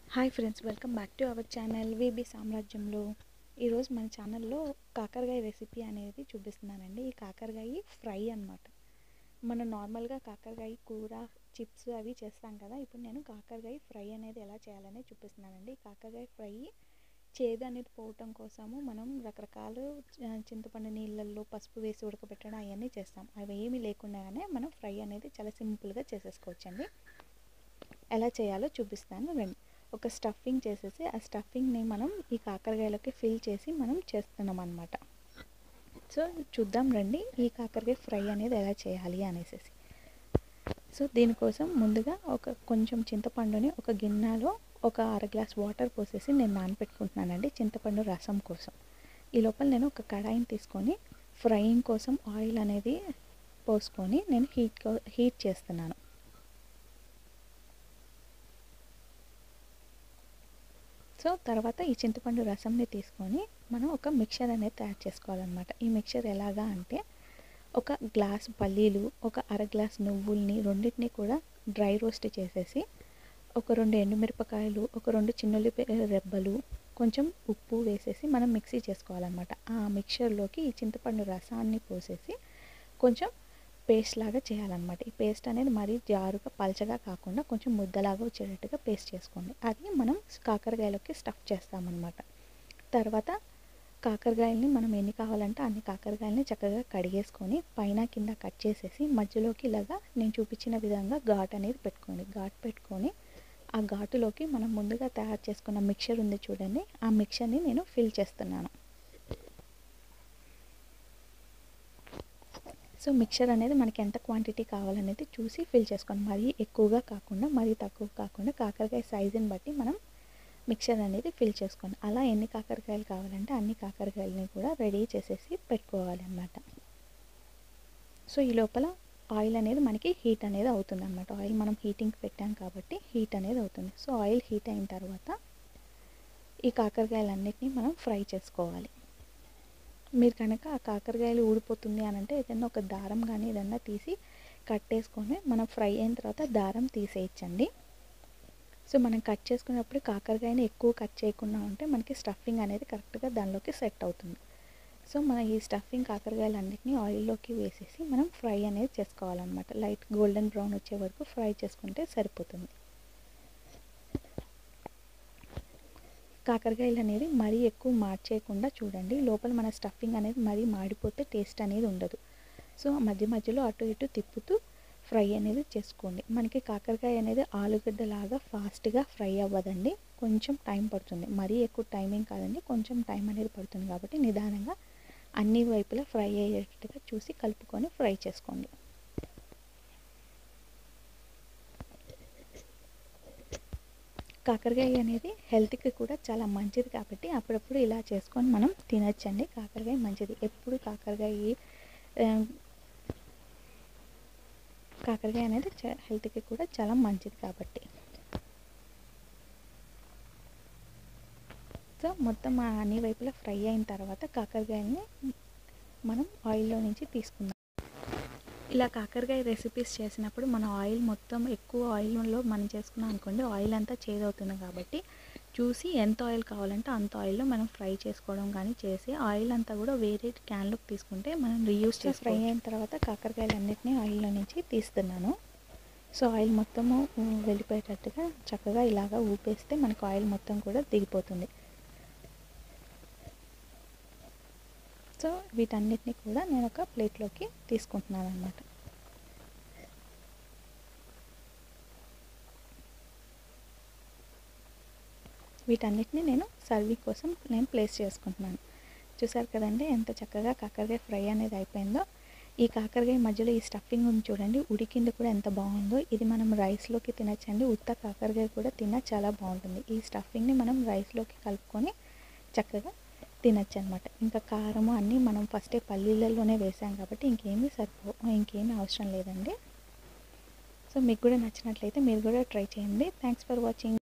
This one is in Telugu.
hi friends welcome back to our channel VB సామ్రాజ్యంలో ఈరోజు మన ఛానల్లో కాకరకాయ రెసిపీ అనేది చూపిస్తున్నానండి ఈ కాకరకాయ ఫ్రై అన్నమాట మనం నార్మల్గా కాకరకాయ కూర చిప్స్ అవి చేస్తాం కదా ఇప్పుడు నేను కాకరకాయ ఫ్రై అనేది ఎలా చేయాలనేది చూపిస్తున్నానండి ఈ కాకరకాయ ఫ్రై చేదు అనేది పోవటం కోసము మనం రకరకాల ఆ, చింతపండు నీళ్ళల్లో పసుపు వేసి ఉడకబెట్టడం అవన్నీ చేస్తాం అవి ఏమీ లేకుండానే మనం ఫ్రై అనేది చాలా సింపుల్గా చేసేసుకోవచ్చండి ఎలా చేయాలో చూపిస్తాను రండి ఒక స్టఫింగ్ చేసేసి ఆ స్టఫింగ్ని మనం ఈ కాకరకాయలోకి ఫిల్ చేసి మనం చేస్తున్నాం అనమాట సో చూద్దాం రండి ఈ కాకరకాయ ఫ్రై అనేది ఎలా చేయాలి అనేసి సో దీనికోసం ముందుగా ఒక కొంచెం చింతపండుని ఒక గిన్నెలో ఒక అర గ్లాస్ వాటర్ పోసేసి నేను నానబెట్టుకుంటున్నానండి చింతపండు రసం కోసం ఈ లోపల నేను ఒక కడాయిని తీసుకొని ఫ్రైయింగ్ కోసం ఆయిల్ అనేది పోసుకొని నేను హీట్ హీట్ చేస్తున్నాను సో తర్వాత ఈ చింతపండు రసంని తీసుకొని మనం ఒక మిక్చర్ అనేది తయారు చేసుకోవాలన్నమాట ఈ మిక్చర్ ఎలాగా అంటే ఒక గ్లాస్ పల్లీలు ఒక అర గ్లాస్ నువ్వుల్ని రెండింటిని కూడా డ్రై రోస్ట్ చేసేసి ఒక రెండు ఎండుమిరపకాయలు ఒక రెండు చిన్నుల్లిపాయ రెబ్బలు కొంచెం ఉప్పు వేసేసి మనం మిక్సీ చేసుకోవాలన్నమాట ఆ మిక్చర్లోకి ఈ చింతపండు రసాన్ని పోసేసి కొంచెం పేస్ట్ లాగా చేయాలన్నమాట ఈ పేస్ట్ అనేది మరీ జారుగా పలచగా కాకుండా కొంచెం ముద్దలాగా వచ్చేటట్టుగా పేస్ట్ చేసుకోండి అది మనం కాకరకాయలోకి స్టఫ్ చేస్తామన్నమాట తర్వాత కాకరకాయలని మనం ఎన్ని కావాలంటే అన్ని కాకరకాయలని చక్కగా కడిగేసుకొని పైన కింద కట్ చేసేసి మధ్యలోకి ఇలాగా నేను చూపించిన విధంగా ఘాట్ అనేది పెట్టుకోండి ఘాట్ పెట్టుకొని ఆ ఘాటులోకి మనం ముందుగా తయారు చేసుకున్న మిక్చర్ ఉంది చూడండి ఆ మిక్చర్ని నేను ఫిల్ చేస్తున్నాను సో మిక్చర్ అనేది మనకి ఎంత క్వాంటిటీ కావాలనేది చూసి ఫిల్ చేసుకోండి మరీ ఎక్కువగా కాకుండా మరీ తక్కువ కాకుండా కాకరకాయ సైజుని బట్టి మనం మిక్చర్ అనేది ఫిల్ చేసుకోండి అలా ఎన్ని కాకరకాయలు కావాలంటే అన్ని కాకరకాయలని కూడా రెడీ చేసేసి పెట్టుకోవాలి అన్నమాట సో ఈ లోపల ఆయిల్ అనేది మనకి హీట్ అనేది అవుతుంది అనమాట ఆయిల్ మనం హీటింగ్ పెట్టాం కాబట్టి హీట్ అనేది అవుతుంది సో ఆయిల్ హీట్ అయిన తర్వాత ఈ కాకరకాయలన్నిటిని మనం ఫ్రై చేసుకోవాలి మీరు కనుక ఆ కాకరకాయలు ఊడిపోతుంది అని అంటే ఏదైనా ఒక దారం కానీ ఏదైనా తీసి కట్టేసుకొని మనం ఫ్రై అయిన తర్వాత దారం తీసేయచ్చండి సో మనం కట్ చేసుకున్నప్పుడు కాకరకాయని ఎక్కువ కట్ చేయకుండా ఉంటే మనకి స్టఫింగ్ అనేది కరెక్ట్గా దానిలోకి సెట్ అవుతుంది సో మన ఈ స్టఫింగ్ కాకరకాయలన్నిటిని ఆయిల్లోకి వేసేసి మనం ఫ్రై అనేది చేసుకోవాలన్నమాట లైట్ గోల్డెన్ బ్రౌన్ వచ్చే వరకు ఫ్రై చేసుకుంటే సరిపోతుంది కాకరకాయలు అనేది మరీ ఎక్కువ మార్చేయకుండా చూడండి లోపల మన స్టఫింగ్ అనేది మరీ మాడిపోతే టేస్ట్ అనేది ఉండదు సో మధ్య మధ్యలో అటు ఇటు తిప్పుతూ ఫ్రై అనేది చేసుకోండి మనకి కాకరకాయ అనేది ఆలుగడ్డ లాగా ఫాస్ట్గా ఫ్రై అవ్వదండి కొంచెం టైం పడుతుంది మరీ ఎక్కువ టైమింగ్ కాదండి కొంచెం టైం అనేది పడుతుంది కాబట్టి నిదానంగా అన్ని వైపులా ఫ్రై అయ్యేటట్టుగా చూసి కలుపుకొని ఫ్రై చేసుకోండి కాకరకాయ అనేది హెల్త్కి కూడా చాలా మంచిది కాబట్టి అప్పుడప్పుడు ఇలా చేసుకొని మనం తినచ్చండి కాకరకాయ మంచిది ఎప్పుడు కాకరకాయ కాకరకాయ అనేది హెల్త్కి కూడా చాలా మంచిది కాబట్టి సో మొత్తం అన్ని వైపులా ఫ్రై అయిన తర్వాత కాకరకాయని మనం ఆయిల్లో నుంచి తీసుకుందాం ఇలా కాకరకాయ రెసిపీస్ చేసినప్పుడు మన ఆయిల్ మొత్తం ఎక్కువ ఆయిల్లో మనం చేసుకున్నాం అనుకోండి ఆయిల్ అంతా చేదవుతుంది కాబట్టి చూసి ఎంత ఆయిల్ కావాలంటే అంత ఆయిల్లో మనం ఫ్రై చేసుకోవడం కానీ చేసి ఆయిల్ అంతా కూడా వేరే క్యాన్లోకి తీసుకుంటే మనం రీయూస్ చేసి ఫ్రై అయిన తర్వాత కాకరకాయలు అన్నిటినీ ఆయిల్లో నుంచి తీస్తున్నాను సో ఆయిల్ మొత్తము వెళ్ళిపోయేటట్టుగా చక్కగా ఇలాగా ఊపేస్తే మనకు ఆయిల్ మొత్తం కూడా దిగిపోతుంది సో వీటన్నిటిని కూడా నేను ఒక ప్లేట్లోకి తీసుకుంటున్నాను అనమాట వీటన్నిటిని నేను సర్వింగ్ కోసం నేను ప్లేస్ చేసుకుంటున్నాను చూసారు కదండి ఎంత చక్కగా కాకరకాయ ఫ్రై అనేది అయిపోయిందో ఈ కాకరకాయ మధ్యలో ఈ స్టఫింగ్ ఉంది చూడండి ఉడికింది కూడా ఎంత బాగుందో ఇది మనం రైస్లోకి తినచ్చండి ఉత్త కాకరకాయ కూడా తిన చాలా బాగుంటుంది ఈ స్టఫింగ్ని మనం రైస్లోకి కలుపుకొని చక్కగా తినచ్చు అనమాట ఇంకా కారము అన్నీ మనం ఫస్టే పల్లీలలోనే వేసాం కాబట్టి ఇంకేమీ సరిపో ఇంకేమీ అవసరం లేదండి సో మీకు కూడా నచ్చినట్లయితే మీరు కూడా ట్రై చేయండి థ్యాంక్స్ ఫర్ వాచింగ్